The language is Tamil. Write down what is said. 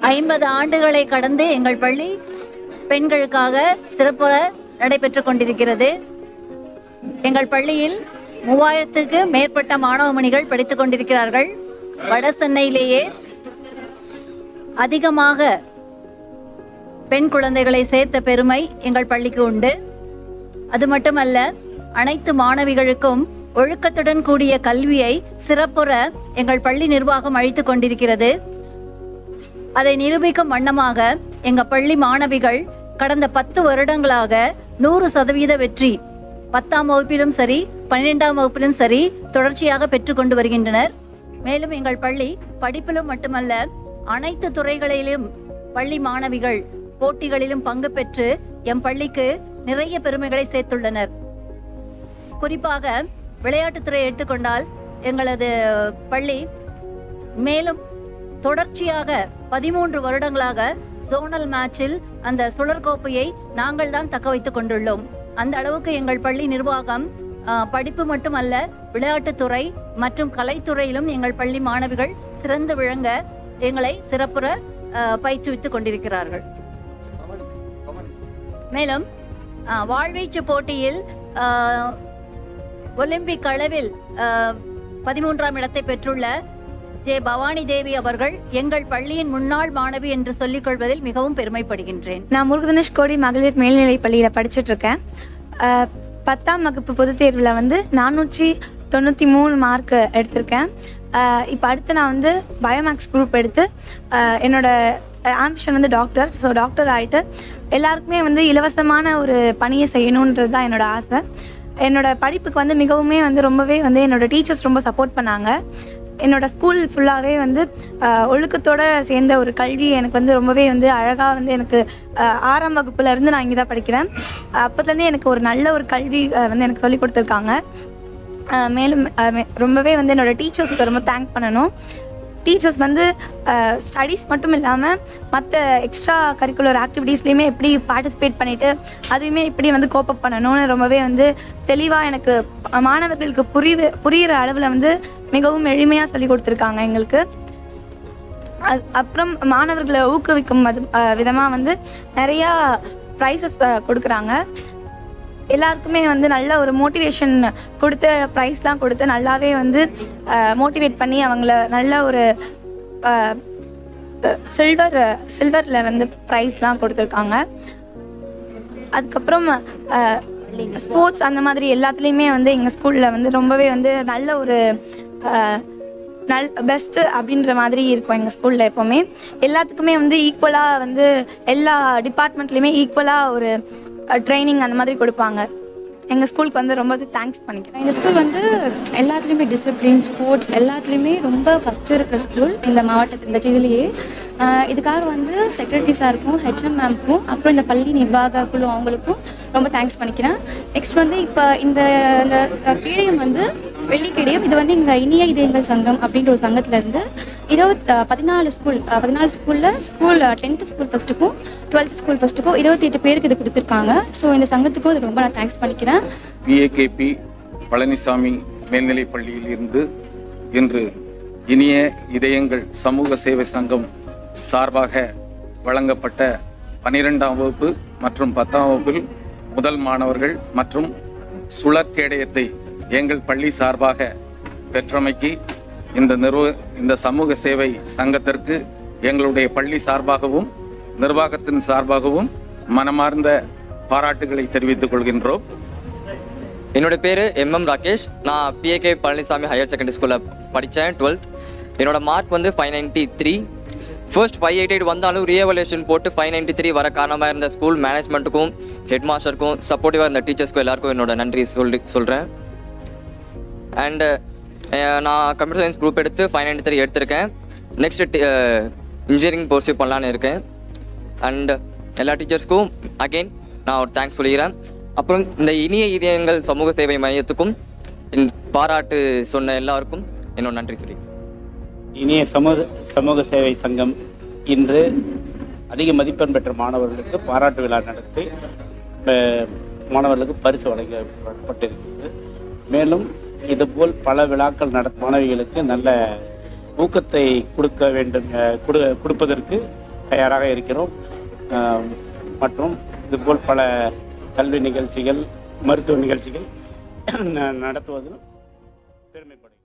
ஐம்பது ஆண்டுகளை கடந்து எங்கள் பள்ளி பெண்களுக்காக சிறப்புற நடைபெற்றுக் கொண்டிருக்கிறது எங்கள் பள்ளியில் மூவாயிரத்துக்கு மேற்பட்ட மாணவமணிகள் படித்துக் கொண்டிருக்கிறார்கள் வட சென்னையிலேயே அதிகமாக பெண் குழந்தைகளை சேர்த்த பெருமை எங்கள் பள்ளிக்கு உண்டு அது மட்டுமல்ல அனைத்து மாணவிகளுக்கும் ஒழுக்கத்துடன் கூடிய கல்வியை சிறப்புற எங்கள் பள்ளி நிர்வாகம் அளித்துக் கொண்டிருக்கிறது அதை நிரூபிக்கும் வண்ணமாக எங்க பள்ளி மாணவிகள் கடந்த பத்து வருடங்களாக நூறு சதவீத வெற்றி பத்தாம் வகுப்பிலும் சரி பன்னிரெண்டாம் வகுப்பிலும் சரி தொடர்ச்சியாக பெற்றுக்கொண்டு வருகின்றனர் மேலும் எங்கள் பள்ளி படிப்பிலும் மட்டுமல்ல அனைத்து துறைகளிலும் பள்ளி மாணவிகள் போட்டிகளிலும் பங்கு பெற்று எம் பள்ளிக்கு நிறைய பெருமைகளை சேர்த்துள்ளனர் குறிப்பாக விளையாட்டுத்துறை எடுத்துக்கொண்டால் எங்களது பள்ளி மேலும் தொடர்ச்சியாக பதிமூன்று வருடங்களாக சோனல் மேட்சில் அந்த சுழற்கோப்பையை நாங்கள் தான் தக்க வைத்துக் கொண்டுள்ளோம் அந்த அளவுக்கு எங்கள் பள்ளி நிர்வாகம் ஆஹ், படிப்பு மட்டுமல்ல விளையாட்டுத்துறை மற்றும் கலைத்துறையிலும் எங்கள் பள்ளி மாணவிகள் சிறந்து விளங்க எங்களை சிறப்புற ஆஹ், பயிற்றுவித்துக் கொண்டிருக்கிறார்கள் மேலும் ஆஹ், வாழ்வீச்சு போட்டியில் ஆஹ், ஒலிம்பிக் அளவில் ஆஹ், பதிமூன்றாம் இடத்தை பெற்றுள்ள ஜே பவானி தேவி அவர்கள் எங்கள் பள்ளியின் முன்னாள் மாணவி என்று சொல்லிக் கொள்வதில் மிகவும் பெருமைப்படுகின்றேன் நான் முருகதனுஷ் கோடி மகளிர் மேல்நிலைப் பள்ளியில் படிச்சுட்டு இருக்கேன் அஹ், பத்தாம் வகுப்பு பொதுத் தேர்வில் வந்து நானூற்றி தொண்ணூற்றி மூணு மார்க் எடுத்திருக்கேன் இப்போ அடுத்து நான் வந்து பயோமேக்ஸ் குரூப் எடுத்து அஹ், என்னோட ஆம்பிஷன் வந்து டாக்டர் ஸோ டாக்டர் ஆகிட்டு எல்லாருக்குமே வந்து இலவசமான ஒரு பணியை செய்யணுன்றது தான் என்னோட ஆசை என்னோட படிப்புக்கு வந்து மிகவுமே வந்து ரொம்பவே வந்து என்னோட டீச்சர்ஸ் ரொம்ப சப்போர்ட் பண்ணாங்க என்னோட ஸ்கூல் ஃபுல்லாகவே வந்து ஆஹ், ஒழுக்கத்தோட சேர்ந்த ஒரு கல்வி எனக்கு வந்து ரொம்பவே வந்து அழகாக வந்து எனக்கு ஆஹ், ஆறாம் வகுப்புல இருந்து நான் இங்கே தான் படிக்கிறேன் அப்போத்துலேருந்தே எனக்கு ஒரு நல்ல ஒரு கல்வி ஆஹ், வந்து எனக்கு சொல்லி கொடுத்துருக்காங்க ஆஹ், மேலும் ஆஹ், மே- ரொம்பவே வந்து என்னோட டீச்சர்ஸ்க்கு ரொம்ப தேங்க் பண்ணணும் டீச்சர்ஸ் வந்து ஸ்டடீஸ் மட்டும் இல்லாமல் மற்ற எக்ஸ்ட்ரா கரிக்குலர் ஆக்டிவிட்டீஸ்லையுமே எப்படி பார்ட்டிசிபேட் பண்ணிட்டு அதையுமே எப்படி வந்து கோப்பப் பண்ணணும்னு ரொம்பவே வந்து தெளிவாக எனக்கு அஹ், மாணவர்களுக்கு புரிவு புரிகிற அளவில் வந்து மிகவும் எளிமையாக சொல்லி கொடுத்துருக்காங்க எங்களுக்கு அது- அப்புறம் மாணவர்களை ஊக்குவிக்கும் அது விதமாக வந்து நிறையா ப்ரைஸஸ் கொடுக்குறாங்க எல்லாருக்குமே வந்து நல்ல ஒரு மோட்டிவேஷன் கொடுத்து ப்ரைஸ்லாம் கொடுத்து நல்லாவே வந்து மோட்டிவேட் பண்ணி அவங்கள நல்ல ஒரு சில்வர் சில்வரில் வந்து ப்ரைஸ்லாம் கொடுத்துருக்காங்க அதுக்கப்புறம் ஸ்போர்ட்ஸ் அந்த மாதிரி எல்லாத்துலேயுமே வந்து எங்கள் ஸ்கூலில் வந்து ரொம்பவே வந்து நல்ல ஒரு அஹ், நல் பெஸ்ட்டு அப்படின்ற மாதிரி இருக்கும் எங்கள் ஸ்கூலில் எப்போவுமே எல்லாத்துக்குமே வந்து ஈக்குவலாக வந்து எல்லா டிபார்ட்மெண்ட்லேயுமே ஈக்குவலாக ஒரு ட்ரைனிங் அந்த மாதிரி கொடுப்பாங்க எங்கள் ஸ்கூலுக்கு வந்து ரொம்ப தேங்க்ஸ் பண்ணிக்கிறேன் இந்த ஸ்கூல் வந்து எல்லாத்துலேயுமே டிசிப்ளின் ஸ்போர்ட்ஸ் எல்லாத்துலேயுமே ரொம்ப ஃபஸ்ட்டு இருக்கிற ஸ்கூல் இந்த மாவட்டத்தில் இந்த இதுலேயே ஆஹ் இதுக்காக வந்து செக்ரட்டரி சாருக்கும் ஹெச்எம் மேம்க்கும் அப்புறம் இந்த பள்ளி நிர்வாக குழு அவங்களுக்கும் ரொம்ப தேங்க்ஸ் பண்ணிக்கிறேன் நெக்ஸ்ட் வந்து இப்போ இந்த இந்த கேடயம் வந்து வெள்ளி கேடயம் இது வந்து இங்கே இனிய இதயங்கள் சங்கம் அப்படின்ற ஒரு சங்கத்துலேருந்து இருபத் பதினாலு ஸ்கூல் பதினாலு ஸ்கூலில் ஸ்கூல் டென்த்து ஸ்கூல் ஃபஸ்ட்டுக்கும் டுவெல்த் ஸ்கூல் ஃபஸ்ட்டுக்கும் இருபத்தி எட்டு பேருக்கு இது கொடுத்துருக்காங்க ஸோ இந்த சங்கத்துக்கும் இது ரொம்ப நான் தேங்க்ஸ் பண்ணிக்கிறேன் பிஏகேபி பழனிசாமி மேல்நிலைப் பள்ளியில் இருந்து இன்று இனிய இதயங்கள் சமூக சேவை சங்கம் சார்பாக வழங்கப்பட்ட பனிரெண்டாம் வகுப்பு மற்றும் பத்தாம் வகுப்பில் முதல் மாணவர்கள் மற்றும் சுழற்கேடயத்தை எங்கள் பள்ளி சார்பாக பெற்றமைக்கு இந்த நிறுவ இந்த சமூக சேவை சங்கத்திற்கு எங்களுடைய பள்ளி சார்பாகவும் நிர்வாகத்தின் சார்பாகவும் மனமார்ந்த பாராட்டுகளை தெரிவித்துக் கொள்கின்றோம் என்னோட பேர் எம்எம் ராகேஷ் நான் பிஏகே பழனிசாமி ஹையர் செகண்டரி ஸ்கூலில் படித்தேன் டுவெல்த் என்னோட மார்க் வந்து five ninety three first five eight eight வந்தாலும் ரீஎவல்யூஷன் போட்டு ஃபைவ் நைன்ட்டி த்ரீ வர காரணமாக இருந்த ஸ்கூல் மேனேஜ்மெண்ட்டுக்கும் ஹெட் மாஸ்டருக்கும் சப்போர்ட்டிவாக இருந்த டீச்சர்ஸ்க்கும் எல்லாருக்கும் என்னோட நன்றி சொல்லி சொல்கிறேன் அண்டு நான் கம்ப்யூட்டர் சயின்ஸ் குரூப் எடுத்து ஃபைவ் நைன்ட்டி த்ரீ எடுத்திருக்கேன் நெக்ஸ்ட் இன்ஜினியரிங் பர்சியூ பண்ணலான்னு இருக்கேன் அண்ட் எல்லா டீச்சர்ஸ்க்கும் அகெயின் நான் ஒரு தேங்க்ஸ் சொல்லிக்கிறேன் அப்புறம் இந்த இனிய இதயங்கள் சமூக சேவை மையத்துக்கும் என் பாராட்டு சொன்ன எல்லாருக்கும் என்னோட நன்றி சொல்லிக்கிறேன் இனிய சமூக சமூக சேவை சங்கம் இன்று அதிக மதிப்பெண் பெற்ற மாணவர்களுக்கு பாராட்டு விழா நடத்தி அஹ், மாணவர்களுக்கு பரிசு வழங்கப்பட்டிருக்கிறது மேலும் இதுபோல் பல விழாக்கள் நட மாணவிகளுக்கு நல்ல ஊக்கத்தை கொடுக்க வேண்டும் அஹ், கொடு கொடுப்பதற்கு தயாராக இருக்கிறோம் ஆஹ் மற்றும் இதுபோல் பல கல்வி நிகழ்ச்சிகள் மருத்துவ நிகழ்ச்சிகள் ந- நடத்துவதில் பெருமைப்படுகிறோம்